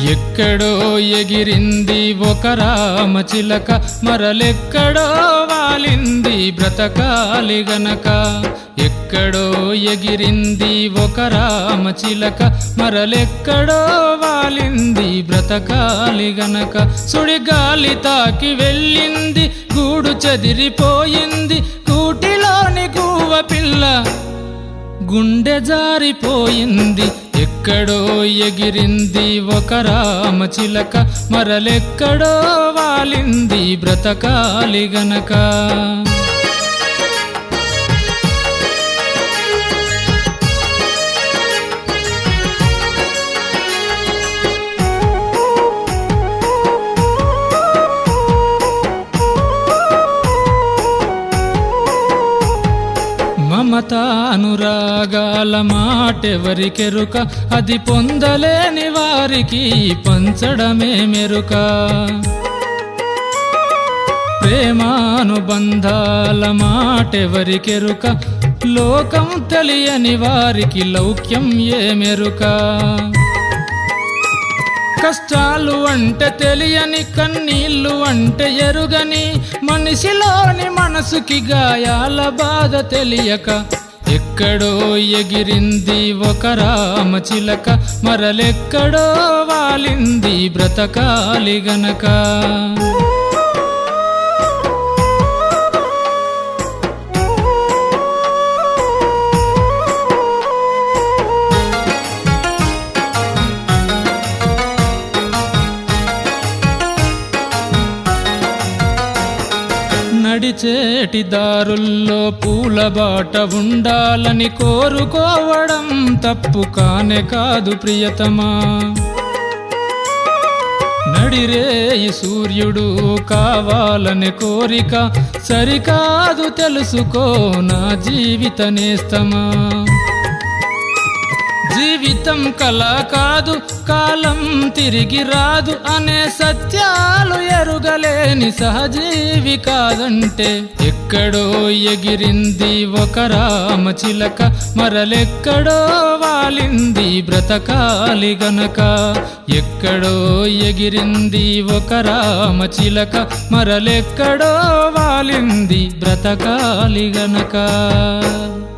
ఎక్కడో ఎగిరింది ఒక రామచిలక మరలెక్కడో వాలింది బ్రతకాలి గనక ఎక్కడో ఎగిరింది ఒక రామచిలక మరలెక్కడో వాలింది బ్రతకాలి గనక సుడిగాలి తాకి వెళ్ళింది గూడు చెదిరిపోయింది కూటిలోని కూవ పిల్ల గుండె జారిపోయింది ఎక్కడో ఎగిరింది ఒక రామచిలక మరలెక్కడో వాలింది బ్రతకాలి గనక మమతానురాగాల మాటెవరికెరుక అది పొందలేని వారికి పంచడమే మెరుక ప్రేమానుబంధాల మాటెవరికెరుక లోకం తెలియని వారికి లౌక్యం ఏ మెరుక కష్టాలు అంటే తెలియని కన్నీళ్ళు అంటే ఎరుగని మనిషిలోని మనసుకి గాయాల బాధ తెలియక ఎక్కడో ఎగిరింది ఒక రామచిలక మరలెక్కడో వాలింది బ్రతకాలి గనక నడిచేటి దారుల్లో పూల బాట ఉండాలని కోరుకోవడం తప్పు కానే కాదు ప్రియతమా నడిరేయి సూర్యుడు కావాలని కోరిక సరికాదు తెలుసుకో నా జీవిత నేస్తమా జీవితం కళ కాదు కాలం తిరిగి రాదు అనే సత్యాలు ఎరుగలేని సహజీవి కాదంటే ఎక్కడో ఎగిరింది ఒక రామచిలక మరలెక్కడో వాలింది బ్రతకాలి గనక ఎక్కడో ఎగిరింది ఒక రామచిలక మరలెక్కడో వాలింది బ్రతకాలి గనక